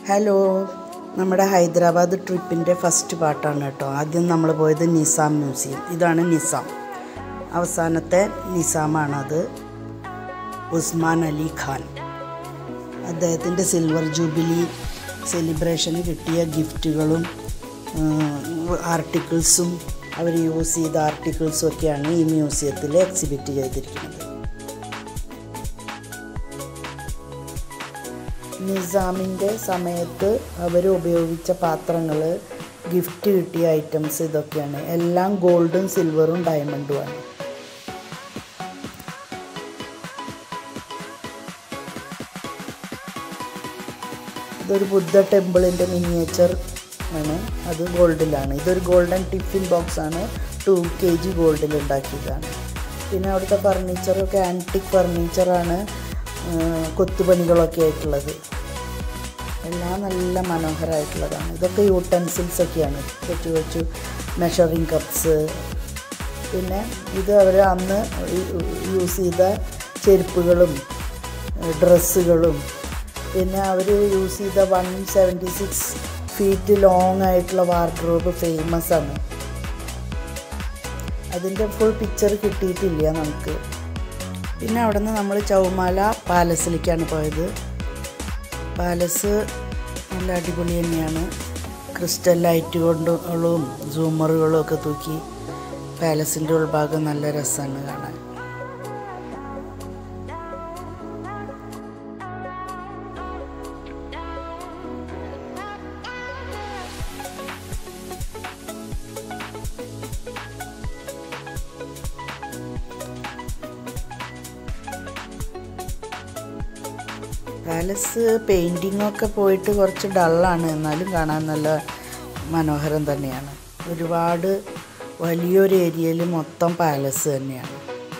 hello നമ്മുടെ Hyderabad ട്രിപ്പിൻ്റെ first പാട്ടാണ് കേട്ടോ ആദ്യം നമ്മൾ പോയത് നിസാം മ്യൂസിയം ഇതാണ് നിസാം അവസാനത്തെ നിസാമാണത് ഉസ്മാൻ അലി ഖാൻ അദ്ദേഹത്തിൻ്റെ സിൽവർ ജൂബിലി സെലിബ്രേഷന് കിട്ടിയ ഗിഫ്റ്റുകളും ആർട്ടിക്കിൾസും അവർ യൂസ് ചെയ്ത ആർട്ടിക്കിൾസും ഒക്കെയാണ് ഈ മ്യൂസിയത്തിൽ എക്സിബിറ്റ് ചെയ്തിരിക്കുന്നത് നിസാമിൻ്റെ സമയത്ത് അവർ ഉപയോഗിച്ച പാത്രങ്ങൾ ഗിഫ്റ്റ് കിട്ടിയ ഐറ്റംസ് ഇതൊക്കെയാണ് എല്ലാം ഗോൾഡും സിൽവറും ഡയമണ്ടുമാണ് ഇതൊരു ബുദ്ധ ടെമ്പിളിൻ്റെ മിനിയേച്ചർ ആണ് അത് ഗോൾഡിലാണ് ഇതൊരു ഗോൾഡൻ ടിഫിൻ ബോക്സ് ആണ് ടു കെ ജി ഗോൾഡിൽ ഉണ്ടാക്കിയതാണ് പിന്നെ അവിടുത്തെ ഫർണിച്ചറൊക്കെ ആൻറ്റിക് ഫർണിച്ചറാണ് കൊത്തുപണികളൊക്കെ ആയിട്ടുള്ളത് എല്ലാം നല്ല മനോഹരമായിട്ടുള്ളതാണ് ഇതൊക്കെ യൂട്ടൻസിൽസ് ഒക്കെയാണ് കൊച്ചു കൊച്ചു മെഷറിങ് കപ്സ് പിന്നെ ഇത് അവർ അന്ന് യൂസ് ചെയ്ത ചെരുപ്പുകളും ഡ്രസ്സുകളും പിന്നെ അവർ യൂസ് ചെയ്ത one seventy six feet long ആയിട്ടുള്ള വാർഡ്രോബ് ഫേമസ് ആണ് അതിൻ്റെ ഫുൾ പിക്ചർ കിട്ടിയിട്ടില്ല നമുക്ക് പിന്നെ അവിടെ നിന്ന് നമ്മൾ ചൗമാല പാലസിലേക്കാണ് പോയത് പാലസ് നല്ല അടിപൊളി തന്നെയാണ് ക്രിസ്റ്റൽ ലൈറ്റ് കൊണ്ടുകളും സൂമറുകളും ഒക്കെ തൂക്കി പാലസിൻ്റെ ഉൾഭാഗം നല്ല രസമാണ് കാണാൻ പാലസ് പെയിൻറ്റിങ്ങൊക്കെ പോയിട്ട് കുറച്ച് ഡള്ളാണ് എന്നാലും കാണാൻ നല്ല മനോഹരം തന്നെയാണ് ഒരുപാട് വലിയൊരു ഏരിയയിൽ മൊത്തം പാലസ് തന്നെയാണ്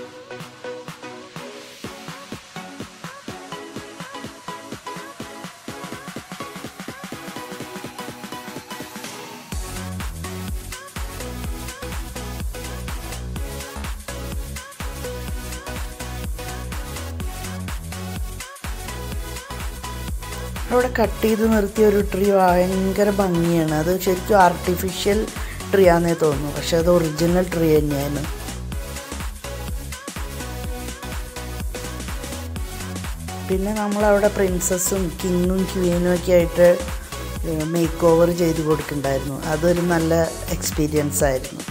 അവിടെ കട്ട് ചെയ്ത് നിർത്തിയ ഒരു ട്രീ ഭയങ്കര ഭംഗിയാണ് അത് ശരിക്കും ആർട്ടിഫിഷ്യൽ ട്രീ ആണെന്നേ തോന്നുന്നു പക്ഷെ അത് ഒറിജിനൽ ട്രീ തന്നെയാണ് പിന്നെ നമ്മളവിടെ പ്രിൻസസ്സും കിങ്ങും ക്വീനും ഒക്കെ ആയിട്ട് മേക്ക് ഓവർ ചെയ്ത് കൊടുക്കുന്നുണ്ടായിരുന്നു അതൊരു നല്ല എക്സ്പീരിയൻസ് ആയിരുന്നു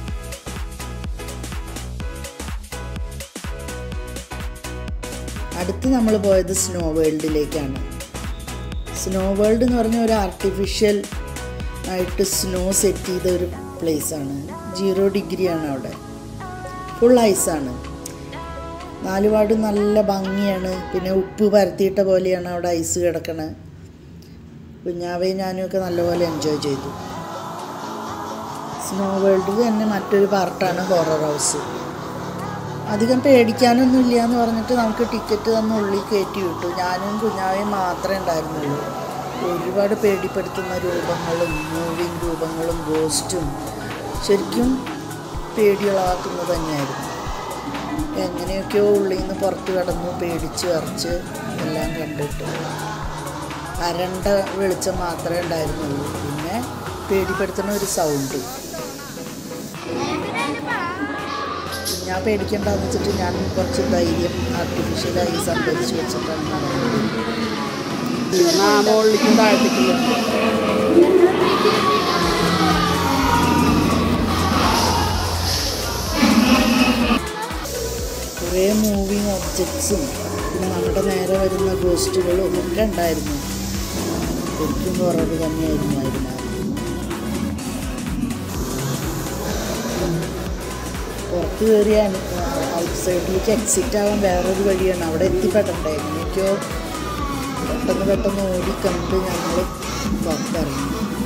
അടുത്ത് നമ്മൾ പോയത് സ്നോ വേൾഡിലേക്കാണ് സ്നോ വേൾഡ് എന്ന് പറഞ്ഞ ഒരു ആർട്ടിഫിഷ്യൽ ആയിട്ട് സ്നോ സെറ്റ് ചെയ്ത ഒരു പ്ലേസാണ് ജീറോ ഡിഗ്രിയാണ് അവിടെ ഫുൾ ഐസാണ് നാലുപാട് നല്ല ഭംഗിയാണ് പിന്നെ ഉപ്പ് പരത്തിയിട്ട പോലെയാണ് അവിടെ ഐസ് കിടക്കണത് കുഞ്ഞാവയും ഞാനും ഒക്കെ നല്ലപോലെ എൻജോയ് ചെയ്തു സ്നോ വേൾഡിൽ തന്നെ മറ്റൊരു പാർട്ടാണ് ഹൊറർ ഹൗസ് അധികം പേടിക്കാനൊന്നും ഇല്ല എന്ന് പറഞ്ഞിട്ട് നമുക്ക് ടിക്കറ്റ് തന്ന് ഉള്ളിൽ കയറ്റി വിട്ടു ഞാനും കുഞ്ഞാവയും മാത്രമേ ഉണ്ടായിരുന്നുള്ളൂ ഒരുപാട് പേടിപ്പെടുത്തുന്ന രൂപങ്ങളും മൂവിങ് രൂപങ്ങളും ഗോസ്റ്റും ശരിക്കും പേടിയുളവാക്കുന്നത് തന്നെയായിരുന്നു എങ്ങനെയൊക്കെയോ ഉള്ളിൽ നിന്ന് പുറത്ത് കടന്നു പേടിച്ച് വരച്ച് എല്ലാം കണ്ടിട്ട് അരണ്ട വെളിച്ചം മാത്രമേ ഉണ്ടായിരുന്നുള്ളൂ പിന്നെ പേടിപ്പെടുത്തുന്ന ഒരു സൗണ്ട് ഞാൻ പേടിക്കേണ്ടെന്ന് വെച്ചിട്ട് ഞാൻ കുറച്ച് ധൈര്യം ആർട്ടിഫിഷ്യലായി സംഭരിച്ച് വെച്ചിട്ടാണ് നടന്നത് മുകളിലേക്കും താഴത്തേക്കും കുറേ മൂവിങ് ഒബ്ജക്ട്സും പിന്നെ നമ്മുടെ നേരെ വരുന്ന ഗോസ്റ്റുകളും ഒക്കെ ഉണ്ടായിരുന്നു ശരിക്കും കുറവ് തന്നെയായിരുന്നു അതിനകത്ത് പുറത്ത് കയറിയ ഔട്ട് സൈഡിലേക്ക് എക്സിറ്റ് ആവാൻ വേറൊരു വഴിയാണ് അവിടെ എത്തിപ്പെടണ്ടേ എങ്ങനെയൊക്കെയോ പെട്ടെന്ന് പെട്ടെന്ന് ഓടി കണ്ട് ഞങ്ങൾ പുറത്തിറങ്ങി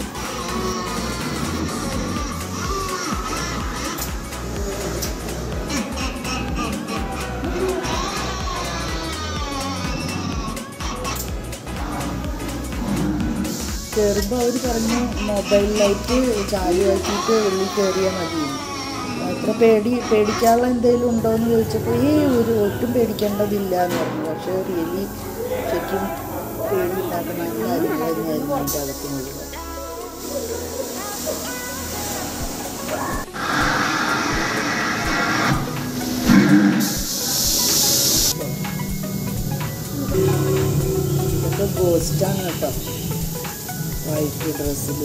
കയറുമ്പോൾ അവർ പറഞ്ഞു മൊബൈൽ ലൈറ്റ് ചാലുവാക്കിയിട്ട് ഉള്ളിൽ കയറിയാൽ മതി അത്ര പേടി പേടിക്കാനുള്ള എന്തെങ്കിലും ഉണ്ടോ എന്ന് ചോദിച്ചപ്പോൾ ഈ ഒരു ഒട്ടും പേടിക്കേണ്ടതില്ല എന്ന് പറഞ്ഞു പക്ഷേ റിയലി ശരിക്കും പേടിയുണ്ടാക്കുന്ന കാര്യങ്ങൾ തന്നെയായിരുന്നു അതിൻ്റെ അകത്ത് മുഴുവൻ ഇതൊക്കെ ഗോസ്റ്റാണ് കേട്ടോ വൈറ്റ് ഡ്രസ്സിൽ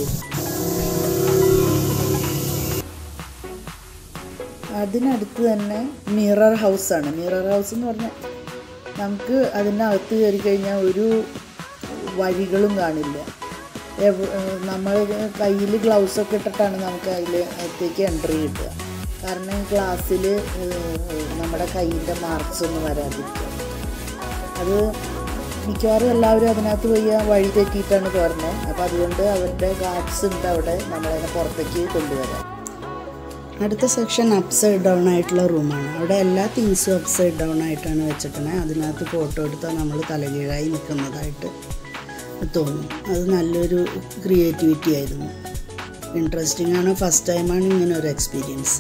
അതിനടുത്ത് തന്നെ മിറർ ഹൗസാണ് മിറർ ഹൗസ് എന്ന് പറഞ്ഞാൽ നമുക്ക് അതിനകത്ത് കയറി കഴിഞ്ഞാൽ ഒരു വഴികളും കാണില്ല എവ് നമ്മൾ കയ്യിൽ ഗ്ലൗസൊക്കെ ഇട്ടിട്ടാണ് നമുക്ക് അതിൽ അകത്തേക്ക് എൻട്രി കിട്ടുക കാരണം ഗ്ലാസ്സിൽ നമ്മുടെ കയ്യിൻ്റെ മാർക്സ് ഒന്നും വരാതിരിക്കുക അത് മിക്കവാറും എല്ലാവരും അതിനകത്ത് പോയി ആ വഴി തെറ്റിയിട്ടാണ് കയറുന്നത് അപ്പോൾ അതുകൊണ്ട് അവരുടെ ഗാർഡ്സ് ഉണ്ട് അവിടെ നമ്മളതിനെ പുറത്തേക്ക് കൊണ്ടുവരാം അടുത്ത സെക്ഷൻ അപ്സൈഡ് ഡൗൺ ആയിട്ടുള്ള റൂമാണ് അവിടെ എല്ലാ തിങ്സും അപ്സൈഡ് ഡൗൺ ആയിട്ടാണ് വെച്ചിട്ടുള്ളത് അതിനകത്ത് ഫോട്ടോ എടുത്താൽ നമ്മൾ തലകീഴായി നിൽക്കുന്നതായിട്ട് തോന്നും അത് നല്ലൊരു ക്രിയേറ്റിവിറ്റി ആയിരുന്നു ഇൻട്രസ്റ്റിംഗ് ആണ് ഫസ്റ്റ് ടൈമാണ് ഇങ്ങനെ ഒരു എക്സ്പീരിയൻസ്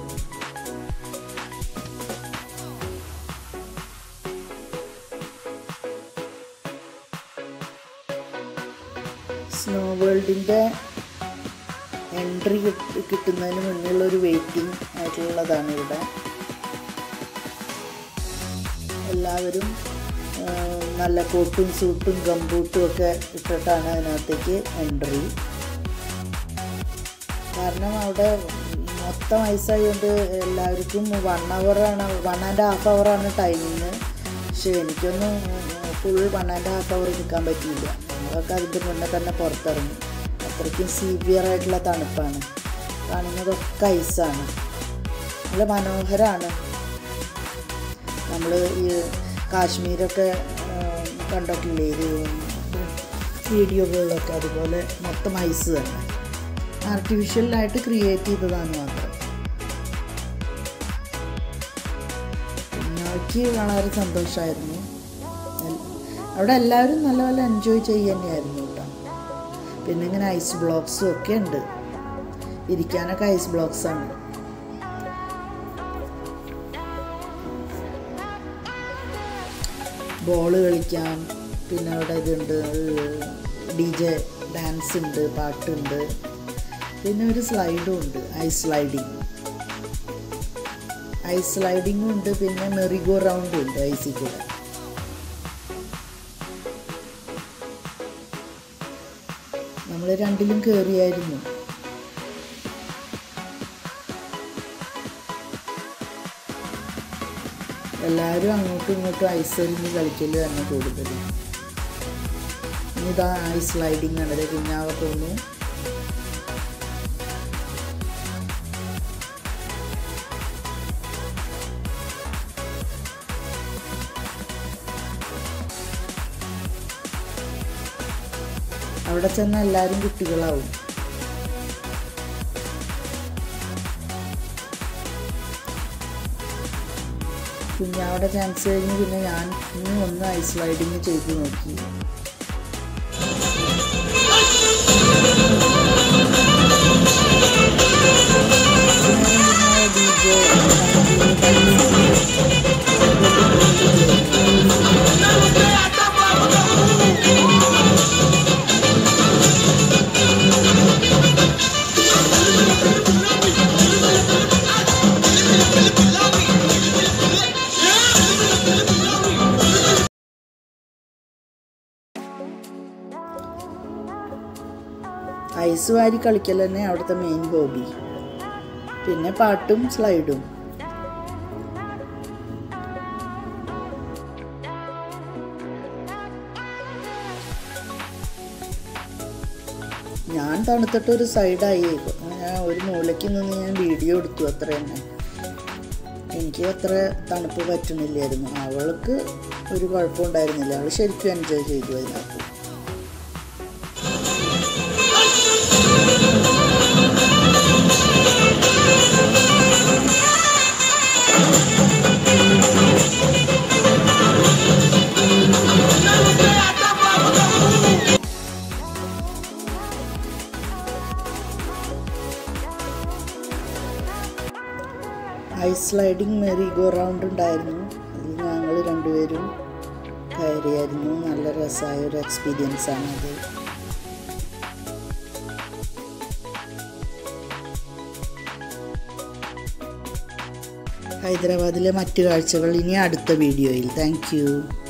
സ്നോ വേൾഡിൻ്റെ എൻട്രി കിട്ടുന്നതിന് മുന്നുള്ള ഒരു വെയിറ്റിംഗ് ആയിട്ടുള്ളതാണ് ഇവിടെ എല്ലാവരും ആ, നല്ല കോട്ടും സൂട്ടും ഗംബൂട്ടും ഒക്കെ ഇട്ടിട്ടാണ് അതിനകത്തേക്ക് എൻട്രി കാരണം അവിടെ മൊത്തം ഐസായതുകൊണ്ട് എല്ലാവർക്കും വൺ അവറാണ് വൺ ആൻഡ് ഹാഫ് അവറാണ് ടൈമിങ് പക്ഷേ എനിക്കൊന്നും full one and half hour നിൽക്കാൻ പറ്റിയില്ല നമ്മളൊക്കെ അതിൻ്റെ മുന്നേ തന്നെ പുറത്തിറങ്ങി അത്രയ്ക്കും സീവിയർ ആയിട്ടുള്ള തണുപ്പാണ് കാണുന്നതൊക്കെ ഐസാണ് നല്ല മനോഹരമാണ് നമ്മൾ ഈ കാശ്മീരൊക്കെ ആ, കണ്ടിട്ടില്ലേ ഇത് വീഡിയോകളിലൊക്കെ അതുപോലെ മൊത്തം ഐസ് തന്നെ ആർട്ടിഫിഷ്യലായിട്ട് ക്രിയേറ്റ് ചെയ്തതാണ് മാത്രം കുഞ്ഞാൾക്ക് വളരെ സന്തോഷമായിരുന്നു എൽ- അവിടെ എല്ലാവരും നല്ല നല്ല എൻജോയ് ചെയ്യുക തന്നെയായിരുന്നു കേട്ടോ പിന്നെ ഇങ്ങനെ ഐസ് ബ്ലോക്സും ഒക്കെ ഉണ്ട് ഇരിക്കാനൊക്കെ ഐസ് ബ്ലോക്സ് ആണ് ബോൾ കളിക്കാം പിന്നെ അവിടെ ഇതുണ്ട് ഡി ജെ ഡാൻസ് ഉണ്ട് പാട്ടുണ്ട് പിന്നെ ഒരു സ്ലൈഡും ഉണ്ട് ഐസ് സ്ലൈഡിങ് ഐസ് സ്ലൈഡിങ്ങും ഉണ്ട് പിന്നെ മെറിഗോ റൗണ്ടും ഉണ്ട് ഐസിൽ കൂടെ നമ്മൾ രണ്ടിലും കയറിയായിരുന്നു എല്ലാവരും അങ്ങോട്ടും ഇങ്ങോട്ടും ഐസ് എറിഞ്ഞ് കളിക്കല് തന്നെ കൂടുതൽ ഇനി ഇതാ ഐസ് സ്ലൈഡിങ് ആണ് ഇത് കുഞ്ഞാവ തോന്നുന്നു അവിടെ ചെന്ന എല്ലാവരും കുട്ടികളാവും കുഞ്ഞാവിടെ ചാൻസ് കഴിഞ്ഞ് പിന്നെ ഞാൻ ഇനി ഒന്ന് ഐസ് സ്ലൈഡിങ് ചെയ്ത് നോക്കി ഡി ജെ ഐസ് വാരി കളിക്കൽ തന്നെ അവിടുത്തെ മെയിൻ ഹോബി പിന്നെ പാട്ടും സ്ലൈഡും ഞാൻ തണുത്തിട്ട് ഒരു സൈഡായി ഞാൻ ഒരു മൂലയ്ക്ക് നിന്ന് ഞാൻ വീഡിയോ എടുത്തു അത്ര തന്നെ എനിക്ക് അത്ര തണുപ്പ് പറ്റണില്ലായിരുന്നു അവൾക്ക് ഒരു കുഴപ്പമുണ്ടായിരുന്നില്ല അവൾ ശരിക്കും എൻജോയ് ചെയ്തു അതിനകത്ത് ice sliding merry go round ഉണ്ടായിരുന്നു അതിൽ ഞങ്ങൾ രണ്ടുപേരും കയറി കയറിയായിരുന്നു നല്ല രസമായ ഒരു എക്സ്പീരിയൻസ് ആണത് ഹൈദരാബാദിലെ മറ്റു കാഴ്ചകൾ ഇനി അടുത്ത വീഡിയോയിൽ താങ്ക്